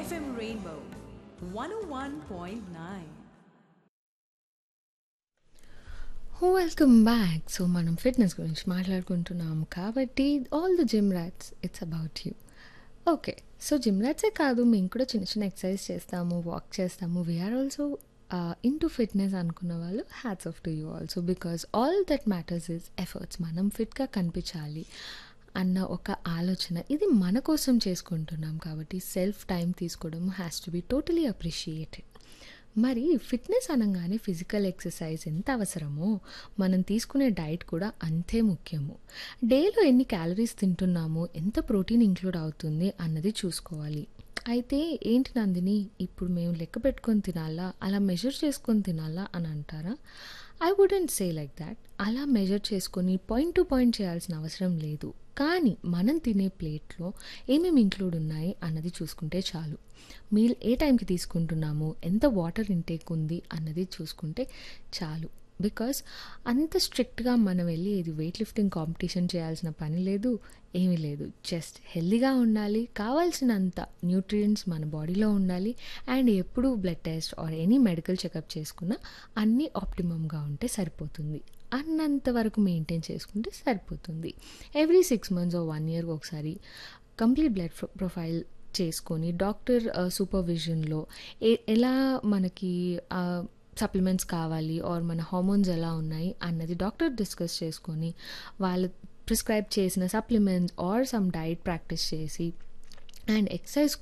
FM Rainbow 101.9. Welcome back so మనం fitness గురించి మాట్లాడుకుంటున్నాం కాబట్టి all the gym rats it's about you okay so gym ర్యాట్సే కాదు మేము కూడా చిన్న చిన్న ఎక్సర్సైజ్ చేస్తాము వాక్ చేస్తాము we are also into fitness అనుకున్న వాళ్ళు hats off to you also because all that matters is efforts మనం ఫిట్గా కనిపించాలి అన్న ఒక ఆలోచన ఇది మన కోసం చేసుకుంటున్నాం కాబట్టి సెల్ఫ్ టైం తీసుకోవడం has to be totally appreciated మరి ఫిట్నెస్ అనగానే ఫిజికల్ ఎక్సర్సైజ్ ఎంత అవసరమో మనం తీసుకునే డైట్ కూడా అంతే ముఖ్యము డేలో ఎన్ని క్యాలరీస్ తింటున్నాము ఎంత ప్రోటీన్ ఇంక్లూడ్ అవుతుంది అన్నది చూసుకోవాలి అయితే ఏంటి నందిని ఇప్పుడు మేము లెక్క పెట్టుకొని తినాలా అలా మెజర్ చేసుకొని తినాలా అని అంటారా I wouldn't say like that అలా మెజర్ చేసుకొని పాయింట్ టు పాయింట్ చేయాల్సిన అవసరం లేదు కానీ మనం తినే ప్లేట్లో ఏమేమి ఇంక్లూడ్ ఉన్నాయి అన్నది చూసుకుంటే చాలు మీల్ ఏ టైంకి తీసుకుంటున్నాము ఎంత వాటర్ ఇంటేక్ ఉంది అన్నది చూసుకుంటే చాలు బికాస్ అంత స్ట్రిక్ట్గా మనం వెళ్ళి ఇది వెయిట్ లిఫ్టింగ్ కాంపిటీషన్ చేయాల్సిన పని లేదు ఏమీ లేదు జస్ట్ హెల్దీగా ఉండాలి కావాల్సినంత న్యూట్రియంట్స్ మన బాడీలో ఉండాలి అండ్ ఎప్పుడు blood test or any medical checkup చేసుకున్నా అన్నీ ఆప్టిమమ్గా ఉంటే సరిపోతుంది అన్నంత వరకు మెయింటైన్ చేసుకుంటే సరిపోతుంది every six months one year ఒకసారి కంప్లీట్ బ్లడ్ ప్రొఫైల్ చేసుకొని డాక్టర్ సూపర్విజన్లో ఎలా మనకి సప్లిమెంట్స్ కావాలి ఆర్ మన హార్మోన్స్ ఎలా ఉన్నాయి అన్నది డాక్టర్ డిస్కస్ చేసుకొని వాళ్ళు ప్రిస్క్రైబ్ చేసిన supplements or some diet practice చేసి అండ్ ఎక్సర్సైజ్